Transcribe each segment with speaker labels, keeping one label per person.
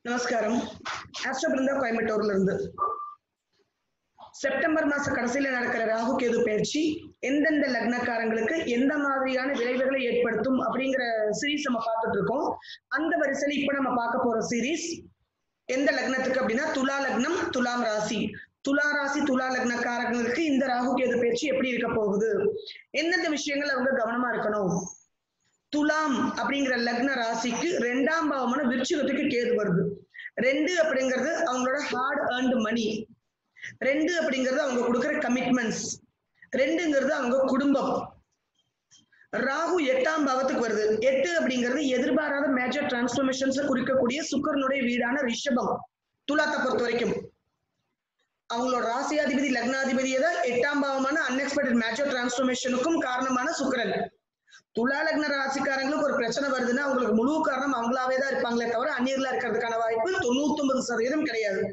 Speaker 1: நமஸ்காரம் ஆஸ்ட்ரோ பிருந்தா கோயம்புத்தூர்ல இருந்து செப்டம்பர் மாச கடைசியில நடக்கிற ராகு கேது பயிற்சி எந்தெந்த லக்னக்காரங்களுக்கு எந்த மாதிரியான விளைவுகளை ஏற்படுத்தும் அப்படிங்கிற சீரீஸ் நம்ம பார்த்துட்டு இருக்கோம் அந்த வரிசையில இப்ப நம்ம பார்க்க போற சீரீஸ் எந்த லக்னத்துக்கு அப்படின்னா துலா லக்னம் துலாம் ராசி துலா ராசி துலா லக்னக்காரங்களுக்கு இந்த ராகு கேது பயிற்சி எப்படி இருக்க போகுது எந்தெந்த விஷயங்கள் அவங்க கவனமா இருக்கணும் துலாம் அப்படிங்கிற லக்ன ராசிக்கு ரெண்டாம் பாவமான விருச்சிகத்துக்கு கேது வருது ரெண்டு அப்படிங்கிறது அவங்களோட ஹார்ட் ஏர்ன்டு மணி ரெண்டு அப்படிங்கிறது அவங்க கொடுக்குற கமிட்மெண்ட்ஸ் ரெண்டுங்கிறது அவங்க குடும்பம் ராகு எட்டாம் பாவத்துக்கு வருது எட்டு அப்படிங்கிறது எதிர்பாராத மேஜர் டிரான்ஸ்பர்மேஷன்ஸ் குறிக்கக்கூடிய சுக்கரனுடைய வீடான ரிஷபம் துலாத்தை பொறுத்த வரைக்கும் அவங்களோட ராசியாதிபதி லக்னாதிபதியை தான் எட்டாம் பாவமான அன்எக்ஸ்பெக்டட் மேஜர் டிரான்ஸ்பர்மேஷனுக்கும் காரணமான சுக்கரன் துலா லக்ன ராசிக்காரங்களுக்கு ஒரு பிரச்சனை வருதுன்னா அவங்களுக்கு முழு காரணம் அவங்களாவே தான் இருப்பாங்களே தவிர அந்நியர்களா இருக்கிறதுக்கான வாய்ப்பு தொண்ணூத்தி ஒன்பது சதவீதம் கிடையாது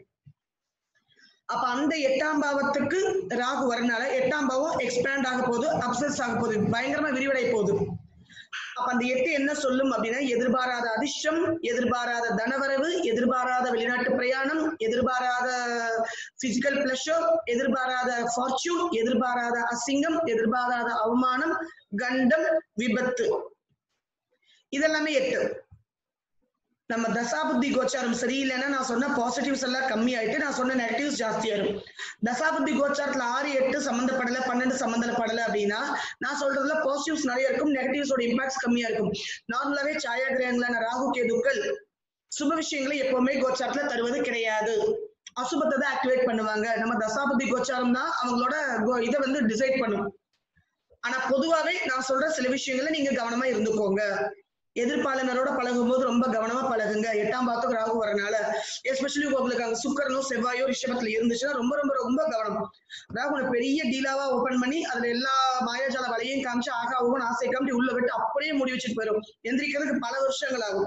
Speaker 1: அப்ப அந்த எட்டாம் பாவத்துக்கு ராகு வரனால எட்டாம் பாவம் எக்ஸ்பேண்ட் ஆக போகுது அப்சஸ் ஆக போகுது பயங்கரமா விரிவடை போகுது அப்ப அந்த எட்டு என்ன சொல்லும் அப்படின்னா எதிர்பாராத அதிர்ஷ்டம் எதிர்பாராத தனவரவு எதிர்பாராத வெளிநாட்டு பிரயாணம் எதிர்பாராத பிசிக்கல் பிளஷர் எதிர்பாராத ஃபார்ச்சூன் எதிர்பாராத அசிங்கம் எதிர்பாராத அவமானம் கண்டம் விபத்து இதெல்லாமே எட்டு நம்ம தசாபுத்தி கோச்சாரம் சரியில்லைன்னா நான் சொன்ன பாசிட்டிவ்ஸ் எல்லாம் கம்மி ஆயிட்டு நான் சொன்ன நெகட்டிவ்ஸ் ஜாஸ்தியாயிரும் தசாபுத்தி கோச்சாரத்துல ஆறு எட்டு சம்மந்தப்படல பன்னெண்டு சம்மந்தப்படல அப்படின்னா நான் சொல்றதுல பாசிட்டிவ்ஸ் நிறைய இருக்கும் நெகட்டிவ்ஸோட இம்பாக்ட்ஸ் கம்மியா இருக்கும் நார்மலாவே சாயா கிரகங்களான ராகு கேதுக்கள் சுப விஷயங்களை எப்பவுமே கோச்சாரத்துல தருவது கிடையாது அசுபத்தை தான் ஆக்டிவேட் பண்ணுவாங்க நம்ம தசாபுத்தி கோச்சாரம் தான் அவங்களோட இதை வந்து டிசைட் பண்ணும் ஆனா பொதுவாவே நான் சொல்ற சில விஷயங்களை நீங்க கவனமா இருந்துக்கோங்க எதிர்ப்பாளனரோட பழகும் போது ரொம்ப கவனமா பழகுங்க எட்டாம் பாத்துக்கு ராகு வரனால எஸ்பெஷலி உங்களுக்கு அங்க சுக்கரனோ செவ்வாயோ ரிஷபத்துல இருந்துச்சுன்னா ரொம்ப ரொம்ப ரொம்ப கவனம் ராகுனை பெரிய டீலாவா ஓபன் பண்ணி அதுல எல்லா மாயாஜால வலையும் காமிச்சு ஆகா ஓகன் ஆசை காமிச்சு உள்ள விட்டு அப்படியே முடி வச்சுட்டு போயிடும் எந்திரிக்கிறதுக்கு பல வருஷங்கள் ஆகும்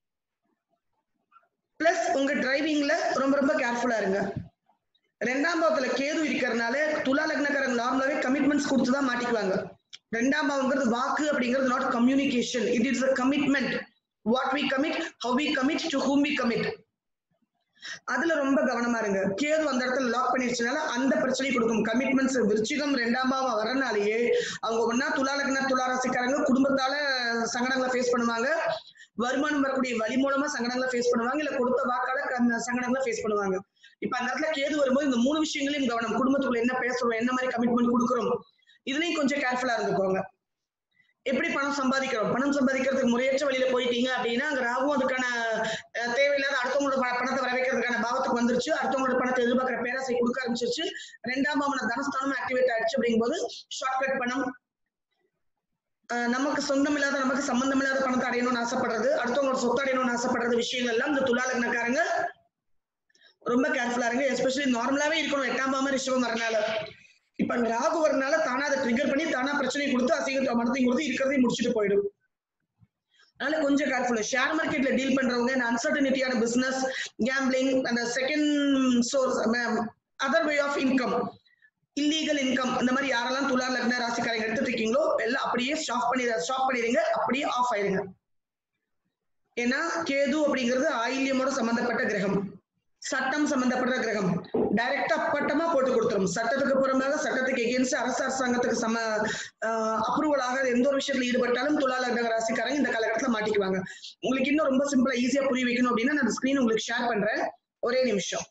Speaker 1: பிளஸ் உங்க டிரைவிங்ல ரொம்ப ரொம்ப கேர்ஃபுல்லா இருங்க ரெண்டாம் பாவத்துல கேது இருக்கிறதுனால துலா லக்னக்காரங்க நார்மலாவே கமிட்மெண்ட்ஸ் கொடுத்து தான் மாட்டிக்குவாங்க ரெண்டாம் பாவங்கிறது வாக்கு அப்படிங்கிறது not communication it is a commitment what we commit how we commit to whom we commit அதுல ரொம்ப கவனமா இருங்க கேது அந்த இடத்துல லாக் பண்ணிருச்சுனால அந்த பிரச்சனை கொடுக்கும் கமிட்மெண்ட்ஸ் விருச்சிகம் ரெண்டாம் பாவம் வரனாலேயே அவங்க ஒன்னா துலா லக்ன துலா ராசிக்காரங்க குடும்பத்தால சங்கடங்களை ஃபேஸ் பண்ணுவாங்க வருமானம் வரக்கூடிய வழி மூலமா சங்கடங்களை ஃபேஸ் பண்ணுவாங்க இல்ல கொடுத்த வாக்கால சங்கடங்களை ஃபேஸ் பண்ணுவாங்க இப்ப அந்த இடத்துல கேது வரும்போது இந்த மூணு விஷயங்களையும் கவனம் குடும்பத்துக்குள்ள என்ன பேசுறோம் என்ன மாதிரி கமிட்மெண்ட் கொடுக்குறோம் இதுலயும் கொஞ்சம் கேர்ஃபுல்லா இருந்துக்கோங்க எப்படி பணம் சம்பாதிக்கிறோம் பணம் சம்பாதிக்கிறதுக்கு முறையற்ற வழியில போயிட்டீங்க அப்படின்னா அங்க ராகும் அதுக்கான தேவையில்லாத அடுத்தவங்களோட பணத்தை வர வைக்கிறதுக்கான பாவத்துக்கு வந்துருச்சு அடுத்தவங்களோட பணத்தை எதிர்பார்க்கிற பேராசை கொடுக்க ஆரம்பிச்சிருச்சு ரெண்டாம் பாவன தனஸ்தானம் ஆக்டிவேட் ஆயிடுச்சு அப்படிங்கும்போது ஷார்ட்கட் பணம் நமக்கு சொந்தம் இல்லாத நமக்கு சம்பந்தம் இல்லாத பணத்தை அடையணும்னு ஆசைப்படுறது அடுத்தவங்களோட சொத்து அடையணும்னு ஆசைப்படுறது விஷயங்கள் எல்லாம் இந்த துலா லக்னக்காரங்க ரொம்ப கேர்ஃபுல்லா இருங்க எஸ்பெஷலி நார்மலாவே இருக்கணும் எட்டாம் பாவம் ரிஷபம் வரனால இப்ப அங்க ராகு வரனால தானா அதை ட்ரிகர் பண்ணி தானா பிரச்சனை கொடுத்து அசிங்க மனத்தையும் கொடுத்து இருக்கிறதையும் முடிச்சுட்டு போயிடும் அதனால கொஞ்சம் கேர்ஃபுல்லா ஷேர் மார்க்கெட்ல டீல் பண்றவங்க இந்த அன்சர்டனிட்டியான பிசினஸ் கேம்பிளிங் அந்த second source other way of income illegal income இந்த மாதிரி யாரெல்லாம் துலா லக்ன ராசிக்காரங்க எடுத்துட்டு இருக்கீங்களோ எல்லாம் அப்படியே ஸ்டாப் பண்ணி ஸ்டாப் பண்ணிடுங்க அப்படியே ஆஃப் ஆயிருங்க ஏன்னா கேது அப்படிங்கிறது ஆயில்யமோட சம்பந்தப்பட்ட கிரகம் சட்டம் சம்பந்தப்பட்ட கிரகம் டைரக்டா அப்பட்டமா போட்டு கொடுத்துரும் சட்டத்துக்கு புறமாக சட்டத்துக்கு எகேன்ஸ்ட் அரசு அரசாங்கத்துக்கு சம அப்ரூவல் ஆகாத எந்த ஒரு விஷயத்துல ஈடுபட்டாலும் துலா லக்ன ராசிக்காரங்க இந்த காலகட்டத்துல மாட்டிக்குவாங்க உங்களுக்கு இன்னும் ரொம்ப சிம்பிளா ஈஸியா புரிய வைக்கணும் அப்படின்னா நான் ஸ்கிரீன் உங்களுக்கு ஷேர் பண்றேன் ஒரே நிமிஷம்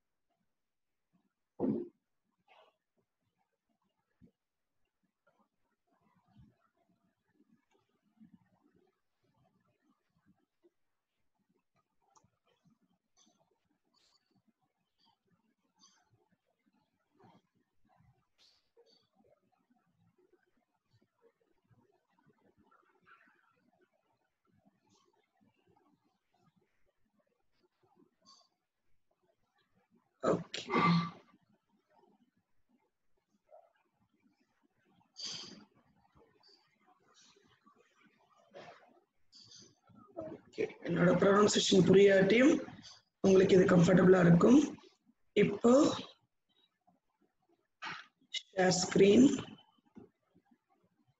Speaker 1: Okay. என்னோட ப்ரொனன்சியேஷன் புரியாட்டியும் உங்களுக்கு இது கம்ஃபர்டபுளா இருக்கும் இப்போ ஷேர் ஸ்கிரீன்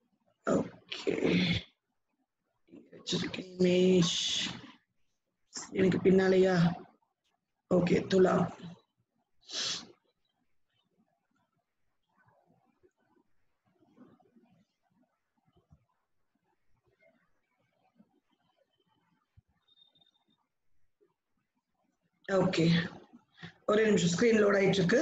Speaker 1: ஓகே வச்சிருக்கேன் இமேஜ் எனக்கு பின்னாலேயா ஓகே துலா ஓகே ஒரே நிமிஷம் ஸ்கிரீன் லோட் ஆயிட்டு இருக்கு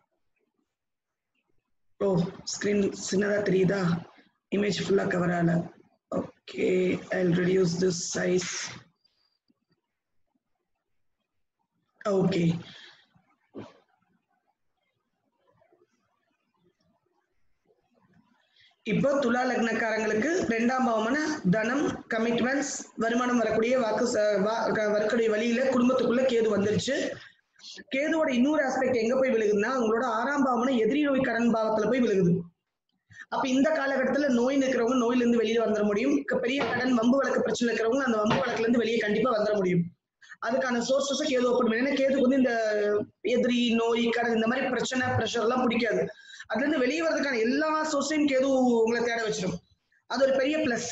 Speaker 1: ஓ ஸ்கிரீன் சின்னதா தெரியுதா இமேஜ் ஃபுல்லா கவர் ஆகல okay I reduce this size okay இப்போ துலா லக்னக்காரங்களுக்கு ரெண்டாம் பாவமான தனம் கமிட்மெண்ட்ஸ் வருமானம் வரக்கூடிய வாக்கு ச- வா- க- வரக்கூடிய வழியில குடும்பத்துக்குள்ள கேது வந்துருச்சு கேதுவோட இன்னொரு ஆஸ்பெக்ட் எங்க போய் விழுகுதுன்னா உங்களோட ஆறாம் பாவமான எதிரி நோய் கடன் பாவத்துல போய் விழுகுது அப்ப இந்த காலகட்டத்துல நோய் இருக்கிறவங்க நோயில இருந்து வெளியில வந்துட முடியும் க- பெரிய கடன் வம்பு வழக்கு பிரச்சனை இருக்கிறவங்க அந்த வம்பு வழக்குல இருந்து வெளியே கண்டிப்பா வந்துட முடியும் அதுக்கான சோர்சஸை கேது ஓப்பன் பண்ணி ஏன்னா கேதுக்கு வந்து இந்த எதிரி நோய் கடன் இந்த மாதிரி பிரச்சனை ப்ரெஷர் எல்லாம் பிடிக்காது அதுல இருந்து வெளியே வர்றதுக்கான எல்லா சோர்ஸையும் கேது உங்களை தேட வச்சிடும் அது ஒரு பெரிய பிளஸ்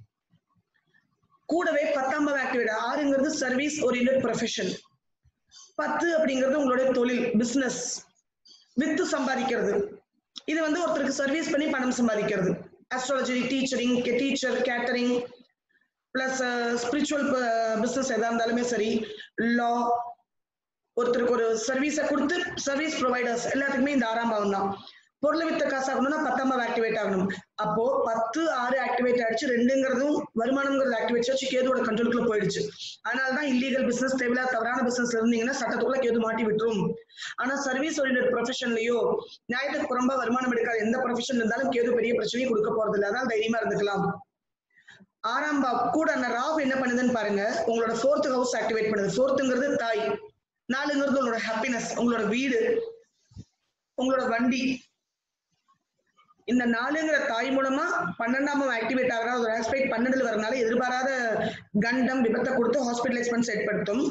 Speaker 1: கூடவே பத்தாம் ஆக்டிவேட் ஆறுங்கிறது சர்வீஸ் ஓரியன்ட் ப்ரொஃபஷன் பத்து அப்படிங்கிறது உங்களுடைய தொழில் பிசினஸ் வித்து சம்பாதிக்கிறது இது வந்து ஒருத்தருக்கு சர்வீஸ் பண்ணி பணம் சம்பாதிக்கிறது astrology teaching teacher catering plus spiritual business எதா இருந்தாலுமே சரி லா ஒருத்தருக்கு ஒரு சர்வீஸை கொடுத்து சர்வீஸ் ப்ரொவைடர்ஸ் எல்லாத்துக்குமே இந்த ஆறாம் பாவம் தான் பொருளை வித்த காசு ஆகணும்னா பத்தாம் பாவம் ஆக்டிவேட் ஆகணும் அப்போ பத்து ஆறு ஆக்டிவேட் ஆயிடுச்சு ரெண்டுங்கிறதும் வருமானம்ங்கிறது ஆக்டிவேட் ஆச்சு கேதுவோட கண்ட்ரோலுக்குள்ள போயிடுச்சு அதனாலதான் இல்லீகல் பிசினஸ் தேவையில்லாத தவறான பிசினஸ்ல இருந்தீங்கன்னா சட்டத்துக்குள்ள கேது மாட்டி விட்டுரும் ஆனா சர்வீஸ் ஓரியன்ட் ப்ரொஃபஷன்லயோ நியாயத்துக்கு புறம்பா வருமானம் எடுக்காத எந்த ப்ரொஃபஷன் இருந்தாலும் கேது பெரிய பிரச்சனையும் கொடுக்க போறது இல்லை அதனால தைரியமா இருந்துக்கலாம் ஆறாம் பாவ் கூட அந்த ராகு என்ன பண்ணுதுன்னு பாருங்க உங்களோட ஃபோர்த் ஹவுஸ் ஆக்டிவேட் பண்ணுது ஃபோர்த்துங்கிறது தாய் நாலுங்கிறது உங்களோட ஹாப்பினஸ் உங்களோட வீடு உங்களோட வண்டி இந்த நாலுங்கிற தாய் மூலமா பன்னெண்டாம் ஆக்டிவேட் ஆகிற ஒரு ஆஸ்பெக்ட் பன்னெண்டுல வரனால எதிர்பாராத கண்டம் விபத்தை கொடுத்து ஹாஸ்பிட்டலைஸ்மெண்ட்ஸ் ஏற்படுத்தும்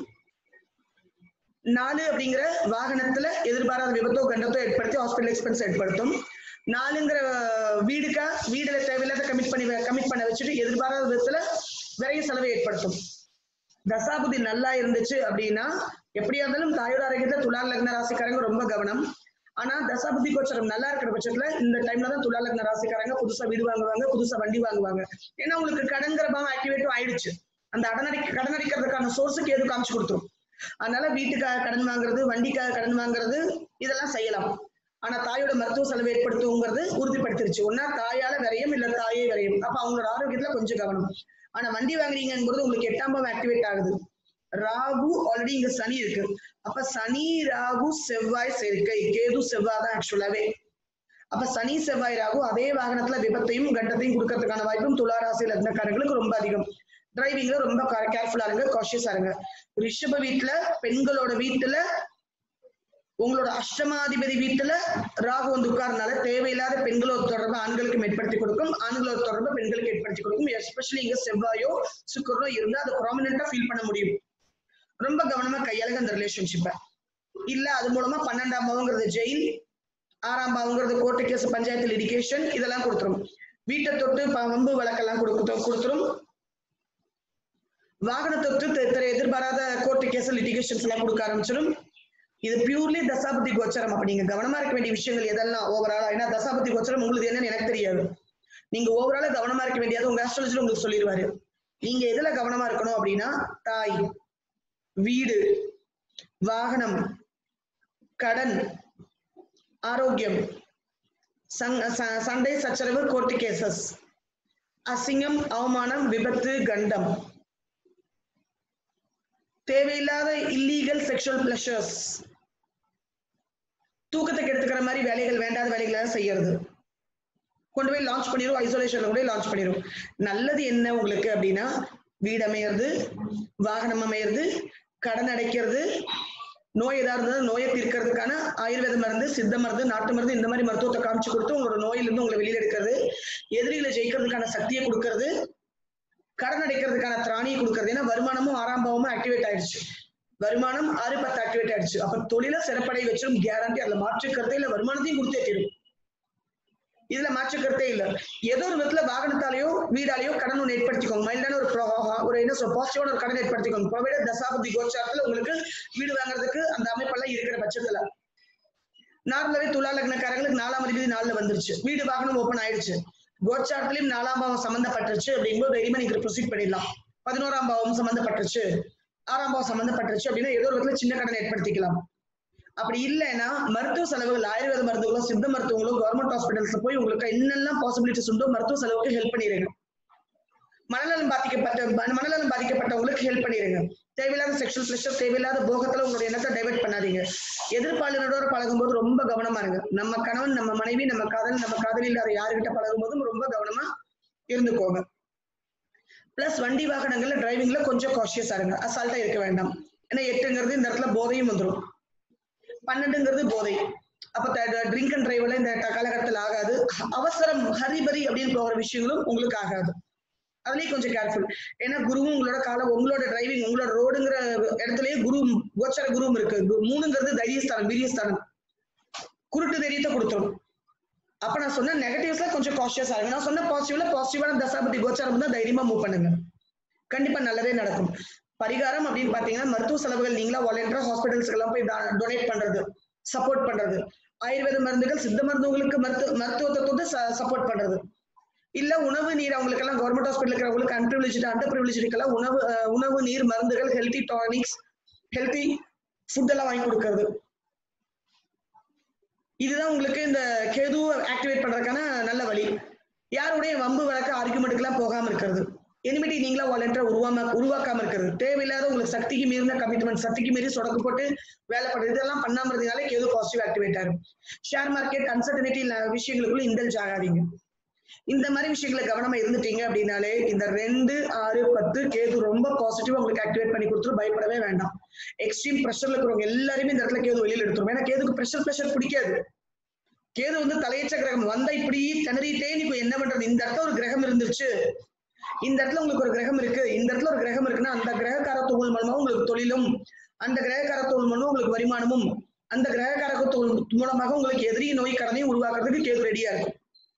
Speaker 1: நாலு அப்படிங்கிற வாகனத்துல எதிர்பாராத விபத்தோ கண்டத்தோ ஏற்படுத்தி ஹாஸ்பிட்டல் எக்ஸ்பென்ஸ் ஏற்படுத்தும் நாலுங்கிற வீடுக்கா வீடுல தேவையில்லாத கமிட் பண்ணி கமிட் பண்ண வச்சுட்டு எதிர்பாராத விதத்துல விரைய செலவை ஏற்படுத்தும் தசாபுதி நல்லா இருந்துச்சு அப்படின்னா எப்படியா இருந்தாலும் தாயோட ஆரோக்கியத்துல துலா லக்ன ராசிக்காரங்க ரொம்ப கவனம் ஆனா தசாபுதி கோச்சரம் நல்லா இருக்கிற பட்சத்துல இந்த டைம்ல தான் துலா லக்ன ராசிக்காரங்க புதுசா வீடு வாங்குவாங்க புதுசா வண்டி வாங்குவாங்க ஏன்னா உங்களுக்கு கடன்கிற பாவம் ஆக்டிவேட்டும் ஆயிடுச்சு அந்த கடனடி கடன் அடிக்கிறதுக்கான சோர்ஸுக்கு எது காமிச்சு கொடுத்துரும் அதனால வீட்டுக்காக கடன் வாங்குறது வண்டிக்காக கடன் வாங்குறது இதெல்லாம் செய்யலாம் ஆனா தாயோட மருத்துவ செலவு ஏற்படுத்துங்கிறது உறுதிப்படுத்திருச்சு ஒன்னா தாயால விரையும் இல்ல தாயே விரையும் அப்ப அவங்களோட ஆரோக்கியத்துல கொஞ்சம் கவனம் ஆனா வண்டி வாங்குறீங்கிறது உங்களுக்கு எட்டாம் பாவம் ஆக்டிவேட் ஆகுது ராகு ஆல்ரெடி இங்க சனி இருக்கு அப்ப சனி ராகு செவ்வாய் சேர்க்கை கேது செவ்வாய் தான் ஆக்சுவலாவே அப்ப சனி செவ்வாய் ராகு அதே வாகனத்துல விபத்தையும் கண்டத்தையும் கொடுக்கறதுக்கான வாய்ப்பும் துலா ராசி லக்னக்காரங்களுக்கு ரொம்ப அதிகம் டிரைவிங்ல ரொம்ப கேர்ஃபுல்லா இருங்க காஷியஸா இருங்க ரிஷப வீட்டுல பெண்களோட வீட்டுல உங்களோட அஷ்டமாதிபதி வீட்டுல ராகு வந்து உட்கார்னால தேவையில்லாத பெண்களோட தொடர்பு ஆண்களுக்கு ஏற்படுத்தி கொடுக்கும் ஆண்களோட தொடர்பு பெண்களுக்கு ஏற்படுத்தி கொடுக்கும் எஸ்பெஷலி இங்க செவ்வாயோ சுக்கரனோ இருந்தா அதை ப்ராமினெண்டா ஃபீல் பண்ண முடியும் ரொம்ப கவனமா கையாளுங்க அந்த ரிலேஷன்ஷிப்பை இல்ல அது மூலமா பன்னெண்டாம் பாவங்கிறது ஜெயில் ஆறாம் பாவங்கிறது கோர்ட்டு கேஸ் பஞ்சாயத்து லிடிகேஷன் இதெல்லாம் கொடுத்துரும் வீட்டை தொட்டு ப- வம்பு வழக்கெல்லாம் கொடுத்து கொடுத்துரும் வாகன தொட்டு தெ- தெ- எதிர்பாராத கோர்ட்டு கேஸ் லிட்டிகேஷன்ஸ் எல்லாம் கொடுக்க ஆரம்பிச்சிடும் இது பியூர்லி தசாபதி கோச்சரம் அப்ப நீங்க கவனமா இருக்க வேண்டிய விஷயங்கள் எதெல்லாம் ஓவராலா ஏன்னா தசாபதி கோச்சரம் உங்களுக்கு என்னன்னு எனக்கு தெரியாது நீங்க ஓவராலா கவனமா இருக்க வேண்டியது உங்க ஆஸ்ட்ராலஜில உங்களுக்கு சொல்லிடுவாரு நீங்க எதுல கவனமா இருக்கணும் அப்படின்னா தாய் வீடு வாகனம் கடன் ஆரோக்கியம் சங்- ச- சண்டை சச்சரவு கோர்ட்டு கேசஸ் அசிங்கம் அவமானம் விபத்து கண்டம் தேவையில்லாத இல்லீகல் செக்ஷுவல் பிளஷர்ஸ் தூக்கத்தை கெடுத்துக்கிற மாதிரி வேலைகள் வேண்டாத வேலைகளை எல்லாம் செய்யறது கொண்டு போய் லான்ச் பண்ணிரும் ஐசோலேஷன்ல கூட லான்ச் பண்ணிரும் நல்லது என்ன உங்களுக்கு அப்படின்னா வீடு அமையிறது வாகனம் அமையிறது கடன் அடைக்கிறது நோய் ஏதாவது இருந்தாலும் நோயை தீர்க்கறதுக்கான ஆயுர்வேத மருந்து சித்த மருந்து நாட்டு மருந்து இந்த மாதிரி மருத்துவத்தை காமிச்சு கொடுத்து உங்களோட நோயிலிருந்து உங்களை வெளியில எடுக்கிறது எதிரிகளை ஜெயிக்கிறதுக்கான சக்தியை கொடுக்கறது கடன் அடைக்கிறதுக்கான திராணியை கொடுக்கறது ஏன்னா வருமானமும் ஆறாம் பாவமும் ஆக்டிவேட் ஆயிடுச்சு வருமானம் ஆறு பத்து ஆக்டிவேட் ஆயிடுச்சு அப்ப தொழில சிறப்படை வச்சிடும் கேரண்டி அதுல மாற்று கருத்தை இல்ல வருமானத்தையும் கொடுத்தே தீரும் இதுல மாற்றுக்கிறதே இல்ல ஏதோ ஒரு விதத்துல வாகனத்தாலேயோ வீடாலேயோ கடன் ஒன்று ஏற்படுத்திக்கோங்க மைல்டான ஒரு pro- ஒரு என்ன சொல்ற பாசிட்டிவான ஒரு கடன் ஏற்படுத்திக்கோங்க ப்ரொவைடர் தசாபதி கோச்சாரத்துல உங்களுக்கு வீடு வாங்குறதுக்கு அந்த அமைப்பெல்லாம் இருக்கிற பட்சத்துல நார்மலாவே துலா லக்னக்காரங்களுக்கு நாலாம் அதிபதி நாலுல வந்துருச்சு வீடு வாகனம் ஓபன் ஆயிடுச்சு கோச்சாரத்திலையும் நாலாம் பாவம் சம்பந்தப்பட்டுருச்சு அப்படிங்கும்போது தைரியமா நீங்க ப்ரொசீட் பண்ணிடலாம் பதினோராம் பாவம் சம்பந்தப்பட்டுருச்சு ஆறாம் பாவம் சம்பந்தப்பட்டுருச்சு அப்படின்னா ஏதோ ஒரு விதத்துல சின்ன கடன் ஏற்படுத்திக்கலாம் அப்படி இல்லைன்னா மருத்துவ செலவுகள் ஆயுர்வேத மருந்துகளோ சித்த மருத்துவங்களோ கவர்மெண்ட் ஹாஸ்பிட்டல்ஸ்ல போய் உங்களுக்கு என்னெல்லாம் பாசிபிலிட்டிஸ் உண்டோ மருத்துவ செலவுக்கு ஹெல்ப் பண்ணிடுங்க மனநலம் பாதிக்கப்பட்ட மன- மனநலம் பாதிக்கப்பட்டவங்களுக்கு ஹெல்ப் பண்ணிடுங்க தேவையில்லாத செக்ஷுவல் ப்ரெஷர் தேவையில்லாத போகத்துல உங்களுடைய எண்ணத்தை டைவர்ட் பண்ணாதீங்க எதிர்ப்பாளரோட பழகும்போது ரொம்ப கவனமா இருங்க நம்ம கணவன் நம்ம மனைவி நம்ம காதல் நம்ம காதலி இல்லாத யாருக்கிட்ட பழகும் போதும் ரொம்ப கவனமா இருந்துக்கோங்க பிளஸ் வண்டி வாகனங்கள்ல டிரைவிங்ல கொஞ்சம் காஷியஸா இருங்க அசால்ட்டா இருக்க வேண்டாம் ஏன்னா எட்டுங்கிறது இந்த இடத்துல போதையும் வந்துடும் பன்னெண்டுங்கிறது போதை அப்ப ட்ரிங்க் அண்ட் டிரைவ்ல இந்த க- காலகட்டத்தில் ஆகாது அவசரம் ஹரிபரி அப்படின்னு போகிற விஷயங்களும் உங்களுக்கு ஆகாது அதுலயும் கொஞ்சம் கேர்ஃபுல் ஏன்னா குருவும் உங்களோட காலம் உங்களோட டிரைவிங் உங்களோட ரோடுங்கிற இடத்துலயே குரு கோச்சர குருவும் இருக்கு கு- மூணுங்கிறது தைரியஸ்தானம் வீரியஸ்தானம் குருட்டு தைரியத்தை கொடுத்துரும் அப்ப நான் சொன்ன நெகட்டிவ்ஸ்ல கொஞ்சம் காஷியஸா இருங்க நான் சொன்ன பாசிட்டிவ்ல பாசிட்டிவான தசாபதி கோச்சாரம் தான் தைரியமா மூவ் பண்ணுங்க கண்டிப்பா நல்லதே நடக்கும் பரிகாரம் அப்படின்னு பாத்தீங்கன்னா மருத்துவ செலவுகள் நீங்களா வாலண்டியரா ஹாஸ்பிட்டல்ஸ்க்கு எல்லாம் போய் டொனேட் பண்றது சப்போர்ட் பண்றது ஆயுர்வேத மருந்துகள் சித்த மருந்துகளுக்கு மருத்துவ மருத்துவத்தை தொட்டு சப்போர்ட் பண்றது இல்ல உணவு நீர் அவங்களுக்கு எல்லாம் கவர்மெண்ட் ஹாஸ்பிட்டல் இருக்கிறவங்களுக்கு அன்பிரிவிலேஜ் அண்டர் ப்ரிவிலேஜ்க்கெல்லாம் உணவு அஹ், உணவு நீர் மருந்துகள் ஹெல்தி டானிக்ஸ் ஹெல்தி ஃபுட் எல்லாம் வாங்கி கொடுக்கறது இதுதான் உங்களுக்கு இந்த கேதுவை ஆக்டிவேட் பண்றதுக்கான நல்ல வழி யாருடைய வம்பு வழக்கு ஆர்குமெண்ட்டுக்கெல்லாம் போகாம இருக்கிறது எனிமிட்டி நீங்களா வாலண்டியரா உருவாம உருவாக்காம இருக்கிறது தேவையில்லாத உங்களுக்கு சக்திக்கு மீறின கமிட்மெண்ட் சக்திக்கு மீறி சொடக்கு போட்டு வேலை பண்றது இதெல்லாம் பண்ணாம இருந்தீங்களே கேது பாசிட்டிவ் ஆக்டிவேட் ஆகும் ஷேர் மார்க்கெட் அன்சர்டனிட்டி விஷயங்களுக்குள்ள இன்டெல்ஜ் ஆகாதீங்க இந்த மாதிரி விஷயங்களை கவனமா இருந்துட்டீங்க அப்படின்னாலே இந்த ரெண்டு ஆறு பத்து கேது ரொம்ப பாசிட்டிவா உங்களுக்கு ஆக்டிவேட் பண்ணி கொடுத்துரும் பயப்படவே வேண்டாம் எக்ஸ்ட்ரீம் ப்ரெஷர்ல இருக்கிறவங்க எல்லாருமே இந்த இடத்துல கேது வெளியில எடுத்துரும் ஏன்னா கேதுக்கு ப்ரெஷர் ப்ரெஷர் பிடிக்காது கேது வந்து தலையற்ற கிரகம் வந்தா இப்படி திணறிட்டே நீ இப்ப என்ன பண்றது இந்த இடத்துல ஒரு கிரகம் இருந்துருச்சு இந்த இடத்துல உங்களுக்கு ஒரு கிரகம் இருக்கு இந்த இடத்துல ஒரு கிரகம் இருக்குன்னா அந்த கிரக காரத்துவங்கள் மூலமா உங்களுக்கு தொழிலும் அந்த கிரக காரத்துவங்கள் மூலமா உங்களுக்கு வருமானமும் அந்த கிரக காரத்துவம் மூலமாக உங்களுக்கு எதிரி நோய் கடனையும் உருவாக்குறதுக்கு கேது ரெடியா இருக்கும்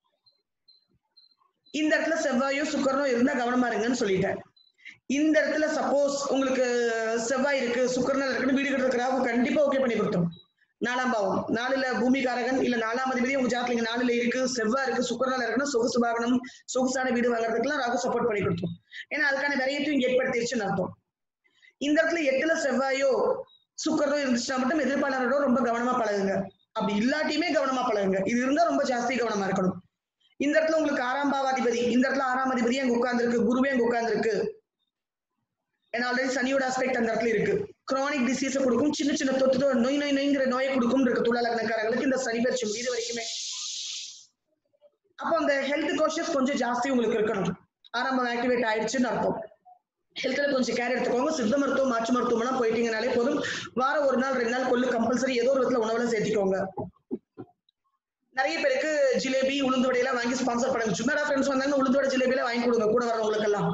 Speaker 1: இந்த இடத்துல செவ்வாயோ சுக்கரனோ இருந்தா கவனமா இருங்கன்னு சொல்லிட்டேன் இந்த இடத்துல சப்போஸ் உங்களுக்கு செவ்வாய் இருக்கு சுக்கரனால் இருக்குன்னு வீடு கட்டுறதுக்கு ராகு கண்டிப்பா ஓகே பண்ணி கொடுத்துரும் நாலாம் பாவம் நாலுல பூமிகாரகன் இல்ல நாலாம் அதிபதி உங்க ஜாதத்துல இங்க நாலுல இருக்கு செவ்வாய் இருக்கு சுக்கரனால இருக்குன்னா சொகுசு வாகனம் சொகுசான வீடு வாங்குறதுக்குலாம் ராகு சப்போர்ட் பண்ணி கொடுத்துரும் ஏன்னா அதுக்கான விரையத்தையும் இங்க ஏற்படுத்திருச்சுன்னு அர்த்தம் இந்த இடத்துல எட்டுல செவ்வாயோ சுக்கரனோ இருந்துச்சுன்னா மட்டும் எதிர்ப்பாளரோட ரொம்ப கவனமா பழகுங்க அப்படி இல்லாட்டியுமே கவனமா பழகுங்க இது இருந்தா ரொம்ப ஜாஸ்தி கவனமா இருக்கணும் இந்த இடத்துல உங்களுக்கு ஆறாம் பாவாதிபதி இந்த இடத்துல ஆறாம் அதிபதி அங்க உட்கார்ந்துருக்கு குருவே அங்க உட்கார்ந்துருக்கு ஏன்னா ஆல்ரெடி சனியோட ஆஸ்பெக்ட் அந்த இடத்துல இருக்கு கிரானிக் டிசீஸை கொடுக்கும் சின்ன சின்ன தொத்து தொ- நோய் நோய் நோய்ங்கிற நோயை கொடுக்கும் இருக்கு துலா லக்னக்காரங்களுக்கு இந்த சனி பயிற்சி முடியுது வரைக்குமே அப்போ அந்த ஹெல்த் கான்ஷியஸ் கொஞ்சம் ஜாஸ்தி உங்களுக்கு இருக்கணும் ஆரம்பம் ஆக்டிவேட் ஆயிடுச்சுன்னு அர்த்தம் ஹெல்த்ல கொஞ்சம் கேர் எடுத்துக்கோங்க சித்த மருத்துவம் மாற்று மருத்துவம் எல்லாம் போயிட்டீங்கனாலே போதும் வாரம் ஒரு நாள் ரெண்டு நாள் கொள்ளு கம்பல்சரி ஏதோ ஒரு விதத்துல உணவுல சேர்த்திக்கோங்க நிறைய பேருக்கு ஜிலேபி உளுந்து வடையெல்லாம் வாங்கி ஸ்பான்சர் பண்ணுங்க சும்மா ஃப்ரெண்ட்ஸ் வந்தாங்க உளுந்து வடை ஜிலேபியெல்லாம் வாங்கி கொடுங்க கூட வரவங்களுக்கு எல்லாம்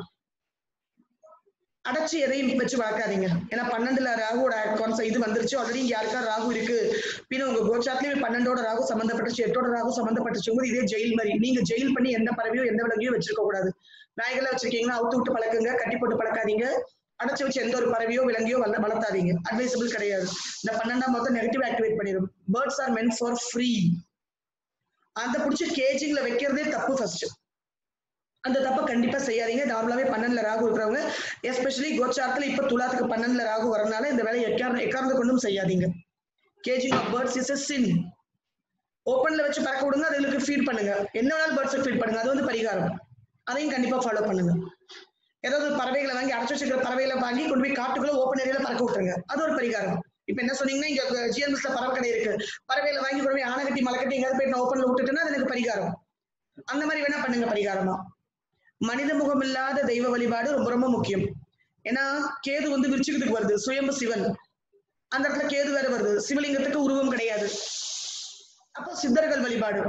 Speaker 1: அடைச்சு எதையும் வச்சு வளர்க்காதீங்க ஏன்னா பன்னெண்டுல ராகுவோட கான்செப்ட் இது வந்துருச்சு ஆல்ரெடி இங்க யாருக்கா ராகு இருக்கு பின்ன உங்க கோச்சாட்லயும் பன்னெண்டோட ராகு சம்பந்தப்பட்டுச்சு எட்டோட ராகு சம்பந்தப்பட்டுச்சு போது இதே ஜெயில் மாதிரி நீங்க ஜெயில் பண்ணி எந்த பறவையோ எந்த விலங்கையும் வச்சிருக்க கூடாது நாய்களை வச்சிருக்கீங்கன்னா அவுத்து விட்டு பழக்குங்க கட்டி போட்டு பழக்காதீங்க அடைச்சு வச்சு எந்த ஒரு பறவையோ விலங்கையோ வள வளர்த்தாதீங்க அட்வைசபிள் கிடையாது இந்த பன்னெண்டாம் மொத்தம் நெகட்டிவ் ஆக்டிவேட் பண்ணிடும் birds are meant for free அந்த பிடிச்சி கேஜிங்ல வைக்கிறதே தப்பு ஃபர்ஸ்ட் அந்த தப்பை கண்டிப்பா செய்யாதீங்க நார்மலாவே பன்னெண்டுல ராகு இருக்கிறவங்க எஸ்பெஷலி கோச்சாரத்துல இப்ப துலாத்துக்கு பன்னெண்டுல ராகு வரனால இந்த வேலையை எக்காரணம் எக்காரணத்தை கொண்டும் செய்யாதீங்க caging of birds is a sin ஓப்பன்ல வச்சு பறக்க விடுங்க அதுகளுக்கு ஃபீட் பண்ணுங்க என்ன வேணாலும் பேர்ட்ஸுக்கு ஃபீட் பண்ணுங்க அது வந்து பரிகாரம் அதையும் கண்டிப்பா ஃபாலோ பண்ணுங்க ஏதாவது பறவைகளை வாங்கி அடைச்சு வச்சிருக்கிற பறவைகளை வாங்கி கொண்டு போய் காட்டுக்குள்ள ஓப்பன் ஏரியால பறக்க விட்டுருங்க அது ஒரு பரிகாரம் இப்ப என்ன சொன்னீங்கன்னா இங்க ஜிஎம்எஸ்ல பறவை கடை இருக்கு பறவைகளை வாங்கி கொண்டு போய் ஆனை கட்டி மலை கட்டி எங்கேயாவது போய் நான் ஓப்பன்ல விட்டுட்டேன்னா அது எனக்கு பரிகாரம் அந்த மாதிரி வேணா பண்ணுங்க பரிகாரமா மனித முகம் இல்லாத தெய்வ வழிபாடு ரொம்ப ரொம்ப முக்கியம் ஏன்னா கேது வந்து விருச்சிகத்துக்கு வருது சுயம்பு சிவன் அந்த இடத்துல கேது வேற வருது சிவலிங்கத்துக்கு உருவம் கிடையாது அப்போ சித்தர்கள் வழிபாடு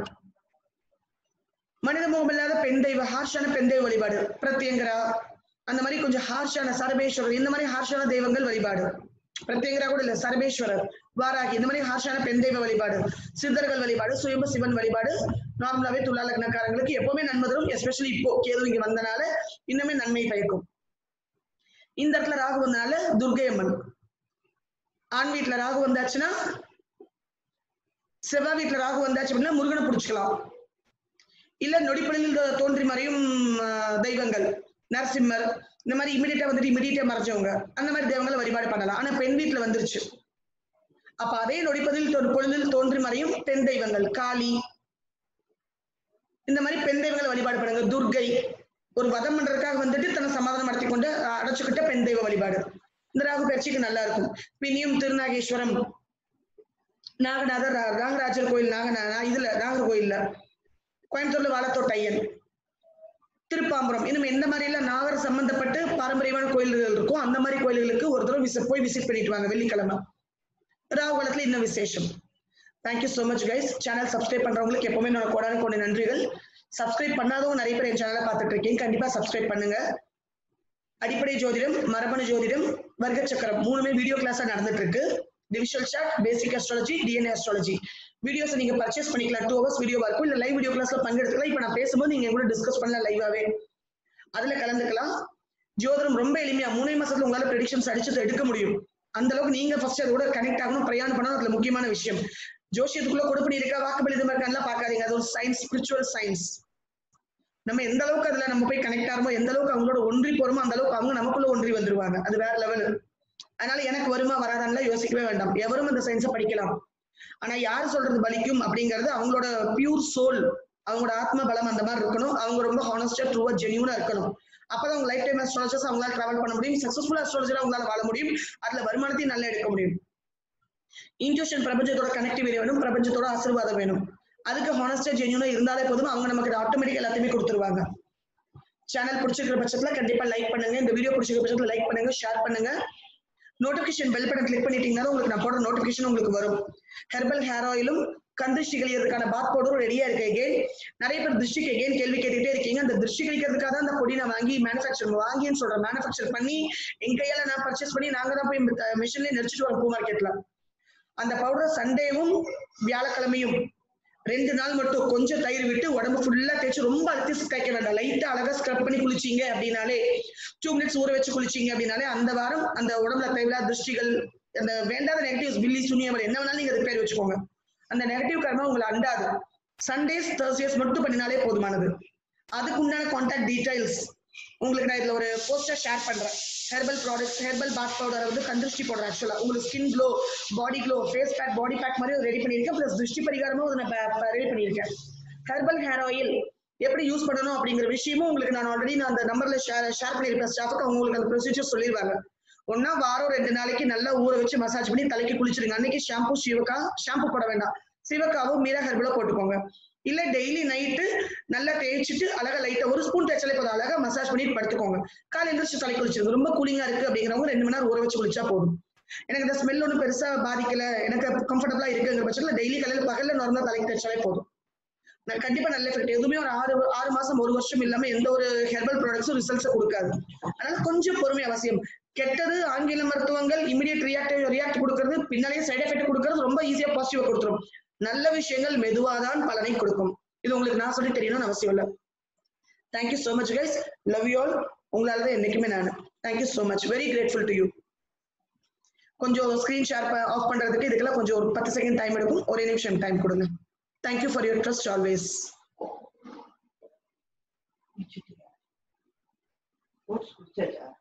Speaker 1: மனித முகம் இல்லாத பெண் தெய்வ ஹார்ஷான பெண் தெய்வ வழிபாடு பிரத்யங்கரா அந்த மாதிரி கொஞ்சம் ஹார்ஷான சரபேஸ்வரர் இந்த மாதிரி ஹார்ஷான தெய்வங்கள் வழிபாடு பிரத்யங்கரா கூட இல்ல சரபேஸ்வரர் வாராகி இந்த மாதிரி ஹார்ஷான பெண் தெய்வ வழிபாடு சித்தர்கள் வழிபாடு சுயம்பு சிவன் வழிபாடு நார்மலாவே துலா லக்னக்காரங்களுக்கு எப்பவுமே நன்மை தரும் எஸ்பெஷலி இப்போ கேது இங்க வந்தனால இன்னுமே நன்மை பயக்கும் இந்த இடத்துல ராகு வந்தனால துர்கை அம்மன் ஆண் வீட்டுல ராகு வந்தாச்சுன்னா செவ்வாய் வீட்டுல ராகு வந்தாச்சு அப்படின்னா முருகனை பிடிச்சிக்கலாம் இல்ல நொடிப்பொழுதில் தோ- தோன்றி மறையும் ஆஹ், தெய்வங்கள் நரசிம்மர் இந்த மாதிரி இமிடியட்டா வந்துட்டு இமிடியட்டா மறைஞ்சவங்க அந்த மாதிரி தெய்வங்களை வழிபாடு பண்ணலாம் ஆனா பெண் வீட்டுல வந்துருச்சு அப்ப அதே நொடிப்பதில் தோ- பொழுதில் தோன்றி மறையும் பெண் தெய்வங்கள் காளி இந்த மாதிரி பெண் தெய்வங்களை வழிபாடு பண்ணுங்க துர்கை ஒரு வதம் பண்றதுக்காக வந்துட்டு தன்னை சமாதானம் நடத்தி கொண்டு அஹ், அடைச்சுக்கிட்ட பெண் தெய்வ வழிபாடு இந்த ராகு பயிற்சிக்கு நல்லா இருக்கும் பின்னியும் திருநாகேஸ்வரம் நாகநாதர் ரா- நாகராஜர் கோயில் நாக நா- இதுல நாகர் கோயில்ல கோயம்புத்தூர்ல வாழத்தோட்டையன் திருப்பாம்புரம் இன்னும் எந்த மாதிரி எல்லாம் நாகர் சம்பந்தப்பட்டு பாரம்பரியமான கோயில்கள் இருக்கும் அந்த மாதிரி கோயில்களுக்கு ஒரு தடவை விசிட் போய் விசிட் பண்ணிட்டு வாங்க வெள்ளிக்கிழமை ராகு காலத்துல இன்னும் விசேஷம் thank you so much guys channel subscribe பண்றவங்களுக்கு எப்பவுமே நான் கோடான கோடி நன்றிகள் சப்ஸ்கிரைப் பண்ணாதவங்க நிறைய பேர் என் சேனலை பார்த்துட்டு இருக்கீங்க கண்டிப்பா சப்ஸ்கிரைப் பண்ணுங்க அடிப்படை ஜோதிடம் மரபணு ஜோதிடம் வர்க்க சக்கரம் மூணுமே வீடியோ கிளாஸா நடந்துட்டு இருக்கு divisional chart basic astrology DNA astrology videos நீங்க பர்ச்சேஸ் பண்ணிக்கலாம் டூ ஹவர்ஸ் வீடியோவா இருக்கும் இல்ல லைவ் வீடியோ கிளாஸ்ல பங்கெடுத்துக்கலாம் இப்ப நான் பேசும்போது நீங்க கூட டிஸ்கஸ் பண்ணலாம் லைவாவே அதுல கலந்துக்கலாம் ஜோதிடம் ரொம்ப எளிமையா மூணே மாசத்துல உங்களால ப்ரெடிக்ஷன்ஸ் அடிச்சு எடுக்க முடியும் அந்த அளவுக்கு நீங்க ஃபர்ஸ்ட் அதோட கனெக்ட் ஆகணும் பிரயாணம் பண்ணணும் அதுல முக்கியமான விஷயம் ஜோசியத்துக்குள்ள கொடுப்படி இருக்கா வாக்குப்படி இது மாதிரி பார்க்காதீங்க அது ஒரு சயின்ஸ் ஸ்பிரிச்சுவல் சயின்ஸ் நம்ம எந்த அளவுக்கு அதுல நம்ம போய் கனெக்ட் ஆகிறோமோ எந்த அளவுக்கு அவங்களோட ஒன்றி போறோமோ அந்த அளவுக்கு அவங்க நமக்குள்ள ஒன்றி வந்துருவாங்க அது வேற லெவல் அதனால எனக்கு வருமா வராதான்லாம் யோசிக்கவே வேண்டாம் எவரும் அந்த சயின்ஸை படிக்கலாம் ஆனா யார் சொல்றது பலிக்கும் அப்படிங்கிறது அவங்களோட பியூர் சோல் அவங்களோட ஆத்ம பலம் அந்த மாதிரி இருக்கணும் அவங்க ரொம்ப ஹானஸ்டா ட்ரூவா ஜெனியூனா இருக்கணும் அப்பதான் அவங்க லைஃப் டைம் அஸ்ட்ராலஜர்ஸ் அவங்களால டிராவல் பண்ண முடியும் சக்சஸ்ஃபுல் அஸ்ட்ராலஜர் அவங்களால வாழ முடியும் அதுல வருமானத்தையும் நல்லா எடுக்க முடியும் இன்ட்யூஷன் பிரபஞ்சத்தோட கனெக்டிவிட்டி வேணும் பிரபஞ்சத்தோட ஆசீர்வாதம் வேணும் அதுக்கு ஹானஸ்டா ஜெனியூனா இருந்தாலே போதும் அவங்க நமக்கு ஆட்டோமேட்டிக் எல்லாத்தையுமே கொடுத்துருவாங்க சேனல் பிடிச்சிருக்கிற பட்சத்துல கண்டிப்பா லைக் பண்ணுங்க இந்த வீடியோ பிடிச்சிருக்கிற பட்சத்துல லைக் பண்ணுங்க ஷேர் பண்ணுங்க நோட்டிபிகேஷன் பெல் பட்டன் கிளிக் பண்ணிட்டீங்கன்னா உங்களுக்கு நான் போடுற நோட்டிபிகேஷன் உங்களுக்கு வரும் ஹெர்பல் ஹேர் ஆயிலும் கண் திருஷ்டி கழியறதுக்கான பாத் பவுடரும் ரெடியா இருக்கு எகெயின் நிறைய பேர் திருஷ்டிக்கு எகெயின் கேள்வி கேட்டுட்டே இருக்கீங்க அந்த திருஷ்டி கழிக்கிறதுக்காக தான் அந்த பொடி நான் வாங்கி மேனுஃபேக்சர் வாங்கின்னு சொல்றேன் மேனுஃபேக்சர் பண்ணி என் கையால நான் பர்ச்சேஸ் பண்ணி நாங்க தான் போய் மிஷின்ல நெரிச்சிட்டு வரோம் பூ மார்க்கெட்ல அந்த பவுடர் சண்டேவும் வியாழக்கிழமையும் ரெண்டு நாள் மட்டும் கொஞ்சம் தயிர் விட்டு உடம்பு ஃபுல்லா தேய்ச்சி ரொம்ப அழுத்தி தேய்க்க வேண்டாம் லைட்டா அழகா ஸ்க்ரப் பண்ணி குளிச்சீங்க அப்படின்னாலே டூ மினிட்ஸ் ஊற வச்சு குளிச்சீங்க அப்படின்னாலே அந்த வாரம் அந்த உடம்புல தேவையில்லாத திருஷ்டிகள் அந்த வேண்டாத நெகட்டிவ்ஸ் பில்லி சுனியம் என்ன வேணாலும் நீங்க அதுக்கு பேர் வச்சுக்கோங்க அந்த நெகட்டிவ் கர்மா உங்களை அண்டாது சண்டேஸ் தேர்ஸ்டேஸ் மட்டும் பண்ணினாலே போதுமானது அதுக்கு உண்டான கான்டாக்ட் டீடைல்ஸ் உங்களுக்கு நான் இதுல ஒரு போஸ்டர் ஷேர் பண்றேன் herbal products herbal bath powder வந்து கந்திருஷ்டி பவுடர் ஆக்சுவலா உங்களுக்கு skin glow body glow face pack body pack மாதிரி ரெடி பண்ணியிருக்கேன் ப்ளஸ் திருஷ்டி பரிகாரமும் அதை நான் ரெடி பண்ணியிருக்கேன் ஹெர்பல் ஹேர் ஆயில் எப்படி யூஸ் பண்ணணும் அப்படிங்கிற விஷயமும் உங்களுக்கு நான் ஆல்ரெடி நான் அந்த நம்பர்ல ஷேர் ஷேர் பண்ணியிருப்பேன் ஸ்டாஃபுக்கு அவங்க உங்களுக்கு அந்த ப்ரொசீஜர் சொல்லிடுவாங்க ஒன்னா வாரம் ரெண்டு நாளைக்கு நல்லா ஊற வச்சு மசாஜ் பண்ணி தலைக்கு குளிச்சிருங்க அன்னைக்கு ஷாம்பு சிவக்கா ஷாம்பு போட வேண்டாம் சிவக்காவும் மீரா ஹெர்பலோ போட்டுக்கோங்க இல்ல டெய்லி நைட்டு நல்லா தேய்ச்சிட்டு அழகா லைட்டா ஒரு ஸ்பூன் தேய்ச்சாலே போதும் அழகா மசாஜ் பண்ணிட்டு படுத்துக்கோங்க காலை எழுந்திரிச்சு தலை குளிச்சிருங்க ரொம்ப கூலிங்கா இருக்கு அப்படிங்கிறவங்க ரெண்டு மணி நேரம் ஊற வச்சு குளிச்சா போதும் எனக்கு இந்த ஸ்மெல் ஒன்றும் பெருசா பாதிக்கல எனக்கு கம்ஃபர்டபுளா இருக்குங்கிற பட்சத்துல டெய்லி காலையில பகல்ல நார்மலா தலைக்கு தேய்ச்சாலே போதும் நான் கண்டிப்பா நல்ல எஃபெக்ட் எதுவுமே ஒரு ஆறு ஆறு மாசம் ஒரு வருஷம் இல்லாம எந்த ஒரு ஹெர்பல் ப்ராடக்ட்ஸும் ரிசல்ட்ஸ் கொடுக்காது அதனால கொஞ்சம் பொறுமை அவசியம் கெட்டது ஆங்கில மருத்துவங்கள் இமிடியட் ரியாக்ட் ரியாக்ட் கொடுக்கறது பின்னாலேயே சைடு எஃபெக்ட் கொடுக்கறது ரொம்ப ஈஸியா பாசிட்டிவா கொடுத்துரும் நல்ல விஷயங்கள் மெதுவாதான் பலனை கொடுக்கும் இது உங்களுக்கு நான் சொல்லி தெரியணும்னு அவசியம் இல்லை thank you so much guys love you all உங்களால தான் என்னைக்குமே நான் thank you so much very grateful to you கொஞ்சம் ஸ்கிரீன் ஷேர் ஆஃப் பண்றதுக்கு இதுக்கெல்லாம் கொஞ்சம் ஒரு பத்து செகண்ட் டைம் எடுக்கும் ஒரே நிமிஷம் டைம் கொடுங்க thank you for your trust always
Speaker 2: oats குடிச்சாச்சா